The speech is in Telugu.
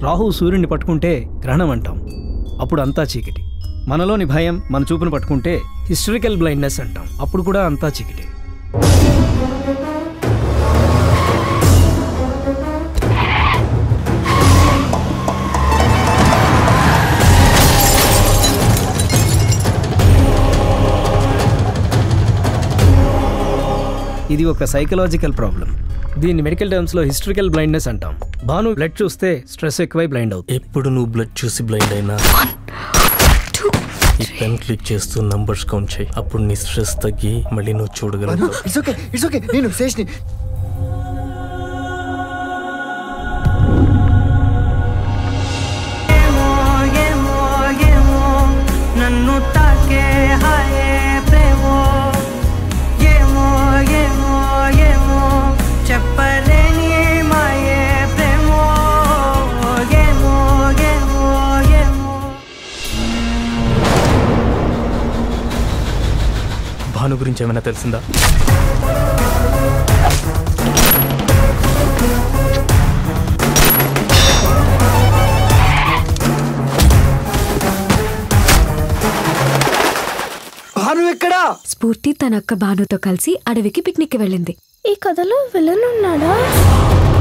రాహు సూర్యుడిని పట్టుకుంటే గ్రహణం అంటాం అప్పుడు అంతా చీకటి మనలోని భయం మన చూపును పట్టుకుంటే హిస్టరికల్ బ్లైండ్నెస్ అంటాం అప్పుడు కూడా అంతా చీకటి ఇది ఒక సైకలాజికల్ ప్రాబ్లం దీన్ని మెడికల్ టర్మ్స్లో హిస్టరికల్ బ్లైండ్నెస్ అంటాం భాను బ్లడ్ చూస్తే స్ట్రెస్ ఎక్కువై బ్లైండ్ అవుతుంది ఎప్పుడు నువ్వు బ్లడ్ చూసి బ్లైండ్ అయినా ఈ పెన్ క్లిక్ చేస్తూ నంబర్స్ కౌంట్ చేయి అప్పుడు నీ స్ట్రెస్ తగ్గి మళ్ళీ నువ్వు చూడగలవు ఇట్స్ ఓకే ఇట్స్ ఓకే నేను శేష్ని ఏమో ఏమో ఏమో నన్ను తాకే హాయే ప్రేమో ఏమో ఏమో ఏమో చెప్పలేని మాయే ప్రేమో ఏమో ఏమో ఏమో భాను గురించి ఏమైనా తెలిసిందా భాను ఎక్కడా స్ఫూర్తి తన అక్క భానుతో కలిసి అడవికి పిక్నిక్ వెళ్ళింది ఈ కథలో విలన్ ఉన్నాడా